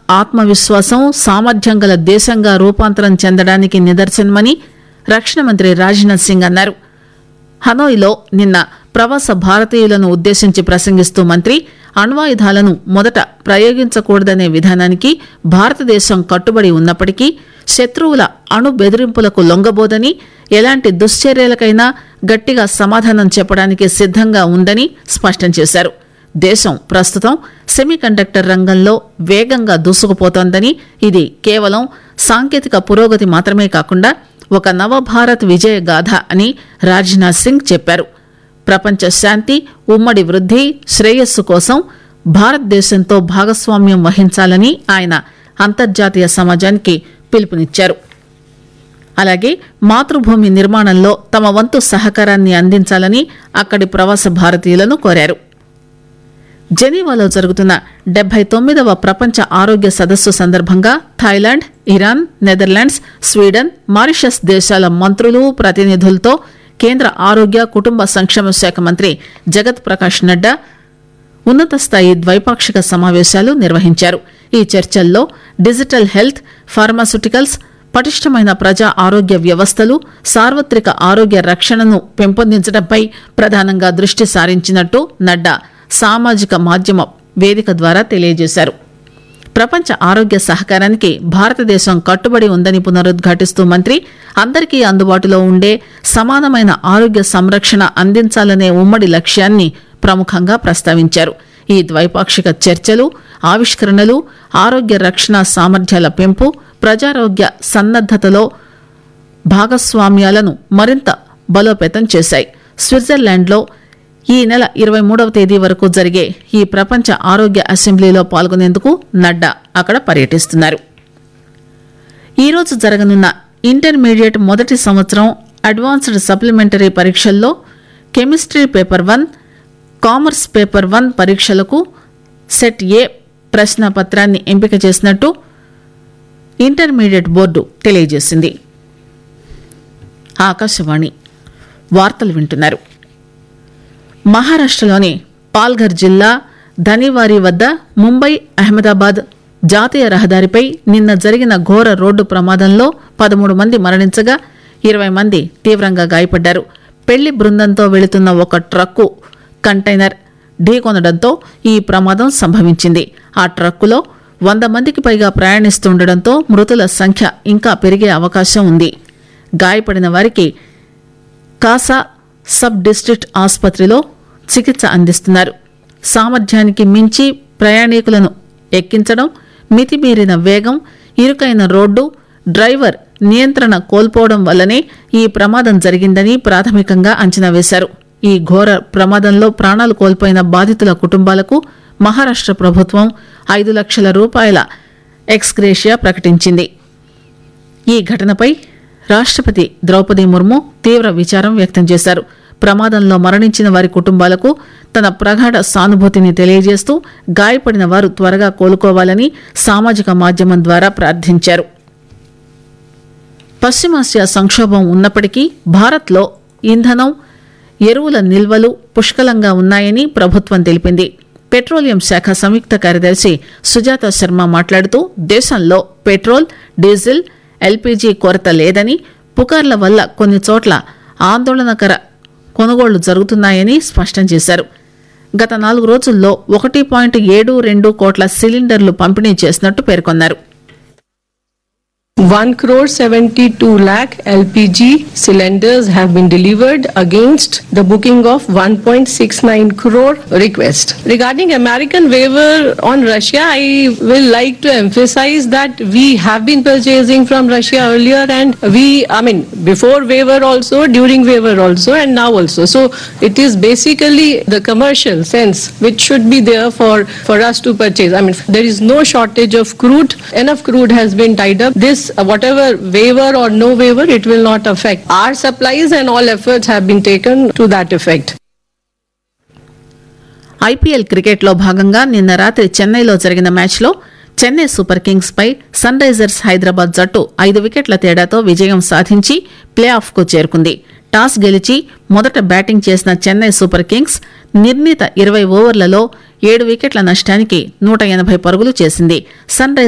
ఆత్మవిశ్వాసం సామర్థ్యం గల దేశంగా రూపాంతరం చెందడానికి నిదర్శనమని రక్షణ మంత్రి రాజ్నాథ్ సింగ్ అన్నారు హనోయిలో నిన్న ప్రవాస భారతీయులను ఉద్దేశించి ప్రసంగిస్తూ మంత్రి అణ్వాయుధాలను మొదట ప్రయోగించకూడదనే విధానానికి భారతదేశం కట్టుబడి ఉన్నప్పటికీ శత్రువుల అణు బెదిరింపులకు లొంగబోదని ఎలాంటి దుశ్చర్యలకైనా గట్టిగా సమాధానం చెప్పడానికి సిద్ధంగా ఉందని స్పష్టం చేశారు దేశం ప్రస్తుతం సెమీకండక్టర్ రంగంలో వేగంగా దూసుకుపోతోందని ఇది కేవలం సాంకేతిక పురోగతి మాత్రమే కాకుండా ఒక నవభారత్ విజయ గాథ అని రాజ్నాథ్ సింగ్ చెప్పారు ప్రపంచ శాంతి ఉమ్మడి వృద్ధి శ్రేయస్సు కోసం భారతదేశంతో భాగస్వామ్యం వహించాలని ఆయన అంతర్జాతీయ సమాజానికి పిలుపునిచ్చారు అలాగే మాతృభూమి నిర్మాణంలో తమ వంతు సహకారాన్ని అందించాలని అక్కడి ప్రవాస భారతీయులను కోరారు జెనీవాలో జరుగుతున్న డెబ్బై తొమ్మిదవ ప్రపంచ ఆరోగ్య సదస్సు సందర్భంగా Thailand Iran Netherlands Sweden Mauritius దేశాల మంత్రులు ప్రతినిధులతో కేంద్ర ఆరోగ్య కుటుంబ సంక్షేమ శాఖ మంత్రి జగత్ ప్రకాష్ నడ్డా ఉన్నత స్థాయి ద్వైపాక్షిక సమావేశాలు నిర్వహించారు ఈ చర్చల్లో డిజిటల్ హెల్త్ ఫార్మాస్యూటికల్స్ పటిష్టమైన ప్రజా ఆరోగ్య వ్యవస్థలు సార్వత్రిక ఆరోగ్య రక్షణను పెంపొందించడంపై ప్రధానంగా దృష్టి సారించినట్టు నడ్డా సామాజిక మాధ్యమ వేదిక ద్వారా తెలియజేశారు ప్రపంచ ఆరోగ్య సహకారానికి భారతదేశం కట్టుబడి ఉందని పునరుద్ఘాటిస్తూ మంత్రి అందరికీ అందుబాటులో ఉండే సమానమైన ఆరోగ్య సంరక్షణ అందించాలనే ఉమ్మడి లక్ష్యాన్ని ప్రముఖంగా ప్రస్తావించారు ఈ ద్వైపాక్షిక చర్చలు ఆవిష్కరణలు ఆరోగ్య రక్షణ సామర్థ్యాల పెంపు ప్రజారోగ్య సన్నద్దతలో భాగస్వామ్యాలను మరింత బలోపేతం చేశాయి స్విట్జర్లాండ్లో ఈ నెల ఇరవై మూడవ తేదీ వరకు జరిగే ఈ ప్రపంచ ఆరోగ్య అసెంబ్లీలో పాల్గొనేందుకు నడ్డా అక్కడ పర్యటిస్తున్నారు ఈరోజు జరగనున్న ఇంటర్మీడియట్ మొదటి సంవత్సరం అడ్వాన్స్డ్ సప్లిమెంటరీ పరీక్షల్లో chemistry paper one commerce paper one పరీక్షలకు సెట్ ఏ ప్రశ్న పత్రాన్ని ఎంపిక చేసినట్టు ఇంటర్మీడియట్ బోర్డు తెలియజేసింది ఆకాశవాణి వార్తలు వింటున్నారు మహారాష్ట్రలోని పాల్ఘర్ జిల్లా ధనివారి వద్ద ముంబై అహ్మదాబాద్ జాతీయ రహదారిపై నిన్న జరిగిన ఘోర రోడ్డు ప్రమాదంలో పదమూడు మంది మరణించగా ఇరవై మంది తీవ్రంగా గాయపడ్డారు పెళ్లి బృందంతో వెళుతున్న ఒక ట్రక్కు కంటైనర్ ఢీకొనడంతో ఈ ప్రమాదం సంభవించింది ఆ ట్రక్కులో వంద మందికి పైగా ప్రయాణిస్తుండటంతో మృతుల సంఖ్య ఇంకా పెరిగే అవకాశం ఉంది గాయపడిన వారికి కాసా సబ్ డిస్ట్రిక్ట్ ఆసుపత్రిలో చికిత్స అందిస్తున్నారు సామర్థ్యానికి మించి ప్రయాణికులను ఎక్కించడం మితిమీరిన వేగం ఇరుకైన రోడ్డు డ్రైవర్ నియంత్రణ కోల్పోవడం వల్లనే ఈ ప్రమాదం జరిగిందని ప్రాథమికంగా అంచనా వేశారు ఈ ఘోర ప్రమాదంలో ప్రాణాలు కోల్పోయిన బాధితుల కుటుంబాలకు మహారాష్ట్ర ప్రభుత్వం ఐదు లక్షల రూపాయల ఎక్స్గ్రేషియా ప్రకటించింది ఈ ఘటనపై రాష్ట్రపతి ద్రౌపది ముర్ము తీవ్ర విచారం వ్యక్తం చేశారు ప్రమాదంలో మరణించిన వారి కుటుంబాలకు తన ప్రగాఢ సానుభూతిని తెలియజేస్తూ గాయపడిన వారు త్వరగా కోలుకోవాలని సామాజిక మాధ్యమం ద్వారా ప్రార్థించారు పశ్చిమాసియా సంక్షోభం ఉన్నప్పటికీ భారత్లో ఇంధనం ఎరువుల నిల్వలు పుష్కలంగా ఉన్నాయని ప్రభుత్వం తెలిపింది పెట్రోలియం శాఖ సంయుక్త కార్యదర్శి సుజాత శర్మ మాట్లాడుతూ దేశంలో పెట్రోల్ డీజిల్ ఎల్పీజీ కొరత లేదని పుకార్ల వల్ల కొన్ని చోట్ల ఆందోళనకర కొనుగోళ్లు జరుగుతున్నాయని స్పష్టం చేశారు గత నాలుగు రోజుల్లో ఒకటి పాయింట్ ఏడు రెండు కోట్ల సిలిండర్లు పంపిణీ చేసినట్టు పేర్కొన్నారు 1 crore 72 lakh LPG cylinders have been delivered against the booking of 1.69 crore request. Regarding American waiver on Russia, I will like to emphasize that we have been purchasing from Russia earlier and we, I mean, before waiver also, during waiver also and now also. So it is basically the commercial sense which should be there for, for us to purchase. I mean, there is no shortage of crude. Enough crude has been tied up. This, uh, whatever waiver or no waiver, it will not affect. Our supplies and all efforts have been taken to that effect. IPL క్రికెట్లో భాగంగా నిన్న రాత్రి చెన్నైలో జరిగిన మ్యాచ్లో Chennai Super Kings పై Sunrisers Hyderabad జట్టు ఐదు వికెట్ల తేడాతో విజయం సాధించి ప్లే ఆఫ్ కు చేరుకుంది టాస్ గెలిచి మొదట బ్యాటింగ్ చేసిన చెన్నై సూపర్ కింగ్స్ నిర్ణీత ఇరవై ఓవర్లలో ఏడు వికెట్ల నష్టానికి నూట ఎనభై పరుగులు చేసింది సన్ రైజర్స్